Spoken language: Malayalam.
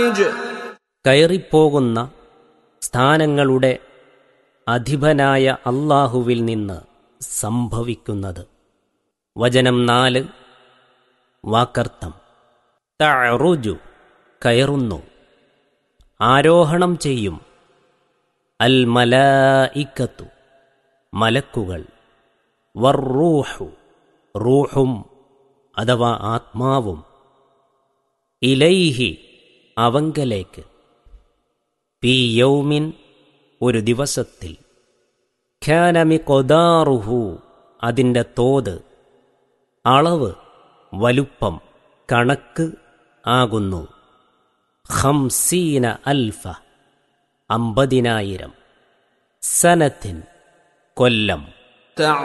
കയറിപ്പോകുന്ന സ്ഥാനങ്ങളുടെ അധിപനായ അള്ളാഹുവിൽ നിന്ന് സംഭവിക്കുന്നത് വചനം നാല് വാക്കർത്ഥം തറുജു കയറുന്നു ആരോഹണം ചെയ്യും അൽ മലായിക്കത്തു മലക്കുകൾ വർറൂഹു റൂഹും അഥവാ ആത്മാവും ഇലൈഹി അവങ്കലേക്ക് പി യൗമിൻ ഒരു ദിവസത്തിൽ ഖ്യാനമി കൊദാറുഹു അതിൻ്റെ തോത് അളവ് വലുപ്പം കണക്ക് ആകുന്നു ഹംസീന അൽഫ അമ്പതിനായിരം സനത്തിൻ കൊല്ലം